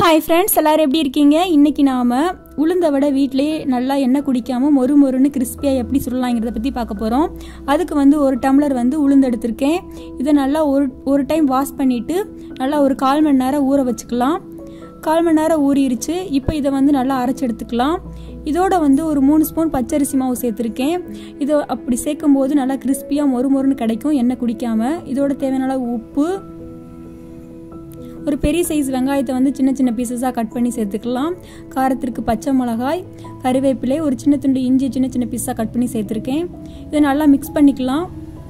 hi friends எல்லாரும் எப்படி இருக்கீங்க இன்னைக்கு நாம உளுந்த வடை வீட்டிலேயே நல்லா எண்ணெய் குடிக்காம மொறு மொறுன்னு கிறிஸ்பியாக எப்படி சுடலாங்கிறத பற்றி பார்க்க போகிறோம் அதுக்கு வந்து ஒரு டம்ளர் வந்து உளுந்து எடுத்திருக்கேன் இதை நல்லா ஒரு ஒரு டைம் வாஷ் பண்ணிவிட்டு நல்லா ஒரு கால் மணி நேரம் ஊற வச்சுக்கலாம் கால் மணி நேரம் ஊறிடுச்சு இப்போ இதை வந்து நல்லா அரைச்சி எடுத்துக்கலாம் இதோட வந்து ஒரு மூணு ஸ்பூன் பச்சரிசி மாவு சேர்த்துருக்கேன் இதை அப்படி சேர்க்கும் போது நல்லா கிறிஸ்பியாக மொறு மொறுன்னு கிடைக்கும் எண்ணெய் குடிக்காம இதோட தேவையான அளவு உப்பு ஒரு பெரிய சைஸ் வெங்காயத்தை வந்து சின்ன சின்ன பீசஸாக கட் பண்ணி சேர்த்துக்கலாம் காரத்திற்கு பச்சை மிளகாய் கறிவேப்பிலை ஒரு சின்ன துண்டு இஞ்சி சின்ன சின்ன பீஸாக கட் பண்ணி சேர்த்துருக்கேன் இதை நல்லா மிக்ஸ் பண்ணிக்கலாம்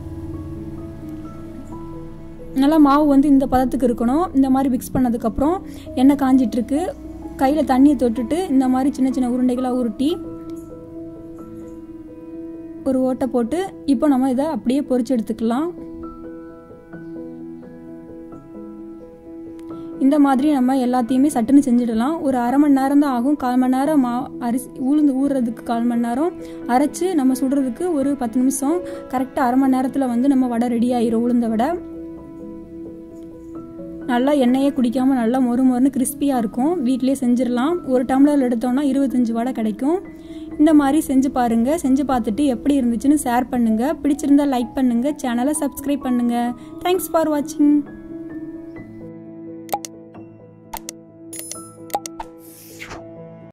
நல்லா மாவு வந்து இந்த பதத்துக்கு இருக்கணும் இந்த மாதிரி மிக்ஸ் பண்ணதுக்கப்புறம் எண்ணெய் காஞ்சிட்ருக்கு கையில் தண்ணியை தொட்டுட்டு இந்த மாதிரி சின்ன சின்ன உருண்டைகளாக உருட்டி ஒரு ஓட்டை போட்டு இப்போ நம்ம இதை அப்படியே பொறிச்சு எடுத்துக்கலாம் இந்த மாதிரி நம்ம எல்லாத்தையுமே சட்டுன்னு செஞ்சிடலாம் ஒரு அரை மணி நேரம் தான் ஆகும் கால் மணி நேரம் மா அரிசி உளுந்து ஊறுறதுக்கு கால் மணி நேரம் அரைச்சி நம்ம சுடுறதுக்கு ஒரு பத்து நிமிஷம் கரெக்டாக அரை மணி நேரத்தில் வந்து நம்ம வடை ரெடி ஆயிரும் உளுந்த வடை நல்லா எண்ணெயே குடிக்காமல் நல்லா மொறு மொறுன்னு கிறிஸ்பியாக இருக்கும் வீட்டிலே செஞ்சிடலாம் ஒரு டம்ளர் எடுத்தோம்னா இருபத்தஞ்சி வடை கிடைக்கும் இந்த மாதிரி செஞ்சு பாருங்கள் செஞ்சு பார்த்துட்டு எப்படி இருந்துச்சுன்னு ஷேர் பண்ணுங்கள் பிடிச்சிருந்தா லைக் பண்ணுங்கள் சேனலை சப்ஸ்கிரைப் பண்ணுங்கள் தேங்க்ஸ் ஃபார் வாட்சிங்